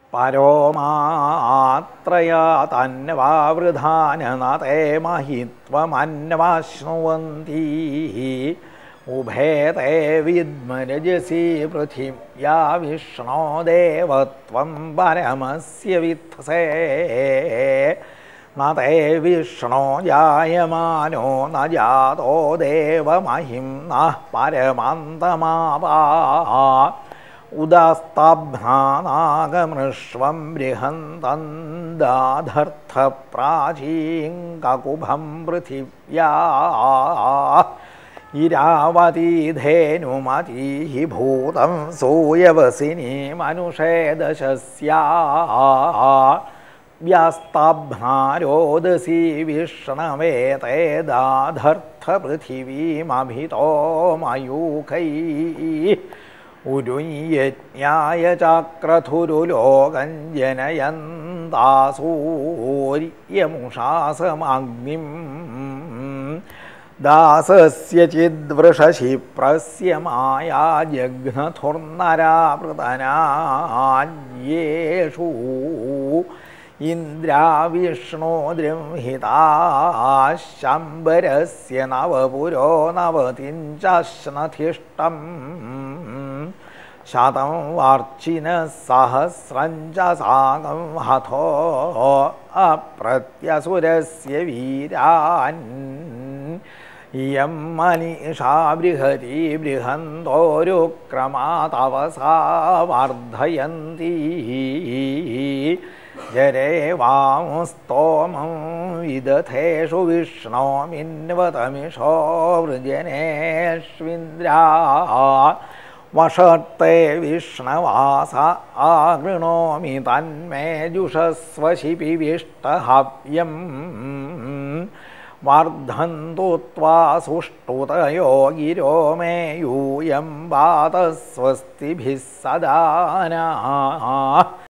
പരോമാത്രയാ തന്നവാവൃധാനനതേ മഹിത്വമന്വാശ്നുവന്തി ഉഭേതേ വിദ്മരജസി പൃഥിവ്യാ വിഷ്ണോ ദേവത്വം പരമസ്യ വിത്സേ ന തേ വിഷ്ണോ ജായമാനോ ന ജാതോ ദേവമഹിം നഃ പരമാന്തമാപാ ഉദാസ്തബ്ധാനാഗമൃഷ്വം ബൃഹന്തം ദാധർത്ഥപ്രാചീം കകുഭം പൃഥിവ്യാ ഇരാവതീധേനുമതീः ഭൂതം സൂയവസിനി മനുഷേദശസ്യാ വ്യാസ്താഭ്നാരോദസി വിഷ്ണവേ തേ ദാധർത്ഥപൃഥിവീമഭിതോ മയൂഖൈः ഉരുയ്യജ്ഞായ ചക്രധുരുലോകം ജനയന്താസൂര്യമുഷാസമഗ്നിം ദാസസ്യ ചിദ്വൃഷശിപ്രസ്യ മായാ ജഘ്നധുർനരാവൃതനാജ്യേഷു ഇന്ദ്രാവിഷ്ണോ ദൃംഹിതാശംബരസ്യ നവപുരോ നവതിഞ്ചശ്നധിഷ്ടം ശതം വാർച്ചിന സഹസ്രം ച സാകം ഹഥോ അപ്രത്യസുരസ്യ വീരാൻ ഇയം മനീഷാ ബൃഹതി ബൃഹന്തോരുക്രമാതവസാ വർദ്ധയന്തി ജരേ വാമുസ്തോമം വിദധേഷു വിഷ്ണോമിന്വതമിഷോ വൃജനേഷ്വിന്ദ്രാ വഷത്തെ വിഷ്ണവാസ ആഗൃണോമി തന്മേജുഷസ്വശിപിവിഷ്ടഹവ്യം വർദ്ധന്തു ത്വാ സുഷ്ടുതയോ ഗിരോ മേ യൂയം വാതസ്വസ്തിഭിः സദാനാ